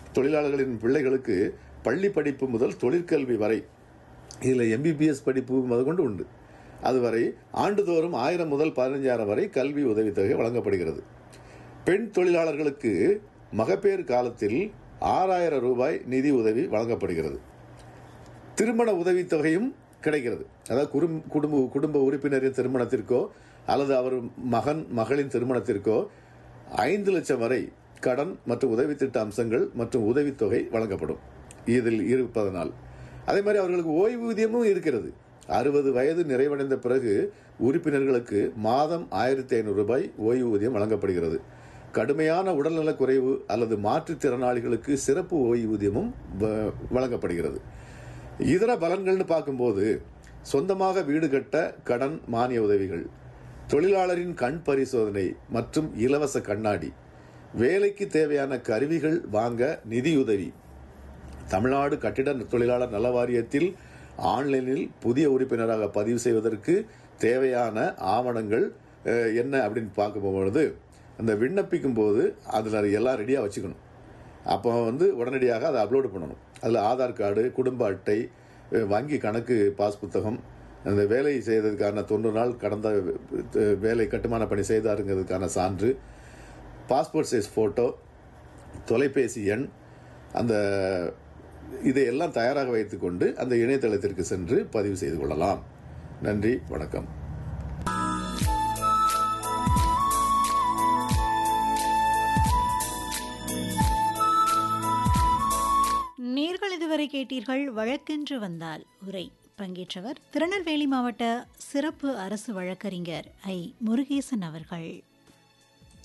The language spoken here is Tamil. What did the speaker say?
தொழிலாளர்களின் பிள்ளைகளுக்கு பள்ளி படிப்பு முதல் தொழிற்கல்வி வரை இதில் எம்பிபிஎஸ் படிப்பு முதற்கொண்டு உண்டு அதுவரை ஆண்டுதோறும் ஆயிரம் முதல் பதினஞ்சாயிரம் வரை கல்வி உதவித்தொகை வழங்கப்படுகிறது பெண் தொழிலாளர்களுக்கு மகப்பேறு காலத்தில் ஆறாயிரம் ரூபாய் நிதி உதவி வழங்கப்படுகிறது திருமண உதவித்தொகையும் கிடைக்கிறது அதாவது குடும் குடும்ப குடும்ப உறுப்பினரின் திருமணத்திற்கோ அல்லது அவர் மகன் மகளின் திருமணத்திற்கோ ஐந்து லட்சம் வரை கடன் மற்றும் உதவி திட்ட அம்சங்கள் மற்றும் உதவித்தொகை வழங்கப்படும் இதில் இருப்பதனால் அதே மாதிரி அவர்களுக்கு ஓய்வூதியமும் இருக்கிறது அறுபது வயது நிறைவடைந்த பிறகு உறுப்பினர்களுக்கு மாதம் ஆயிரத்தி ஐநூறு ரூபாய் ஓய்வூதியம் வழங்கப்படுகிறது கடுமையான உடல்நலக் குறைவு அல்லது மாற்றுத்திறனாளிகளுக்கு சிறப்பு ஓய்வூதியமும் வ- வழங்கப்படுகிறது இதர பலன்கள்னு பார்க்கும்போது சொந்தமாக வீடு கட்ட கடன் மானிய உதவிகள் தொழிலாளரின் கண் பரிசோதனை மற்றும் இலவச கண்ணாடி வேலைக்கு தேவையான கருவிகள் வாங்க நிதியுதவி தமிழ்நாடு கட்டிட தொழிலாளர் நல வாரியத்தில் ஆன்லைனில் புதிய உறுப்பினராக பதிவு செய்வதற்கு தேவையான ஆவணங்கள் அஹ், என்ன அப்படின்னு பார்க்க போகும்பொழுது அந்த விண்ணப்பிக்கும் போது அதில் எல்லாம் ரெடியாக வச்சுக்கணும் அப்போ வந்து உடனடியாக அதை அப்லோடு பண்ணணும் அதில் ஆதார் கார்டு குடும்ப அட்டை அஹ், வங்கி கணக்கு பாஸ் புத்தகம் அந்த வேலை செய்ததுக்கான தொண்ணூறு நாள் கடந்த அஹ், வேலை கட்டுமான பணி செய்தாருங்கிறதுக்கான சான்று பாஸ்போர்ட் சைஸ் ஃபோட்டோ தொலைபேசி எண் அந்த இதையெல்லாம் தயாராக வைத்துக்கொண்டு அந்த இணையதளத்திற்கு சென்று பதிவு செய்து கொள்ளலாம் நன்றி வணக்கம் நேர்கள் இதுவரை கேட்டீர்கள் வழக்கென்று வந்தால் உரை பங்கேற்றவர் திருநெல்வேலி மாவட்ட சிறப்பு அரசு வழக்கறிஞர் ஐ முருகேசன் அவர்கள்